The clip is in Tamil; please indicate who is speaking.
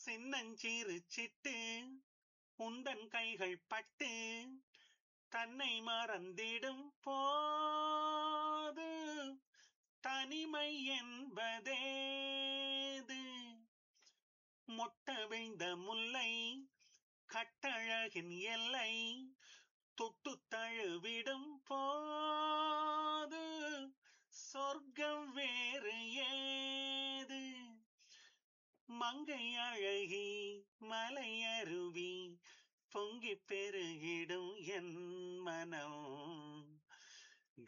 Speaker 1: சின்னஞ்சிறு சிட்டு உந்தன் கைகள் பட்டு தன்னை மறந்திடும் போது தனிமை என்பதேது மொட்ட வைந்த முல்லை கட்டழகின் எல்லை தொட்டு தழுவிடும் போது சொர்க்கம் வேறு ஏது மங்கை அழகி மலையருவி பொங்கிப் பெருகிடும் என் மனம்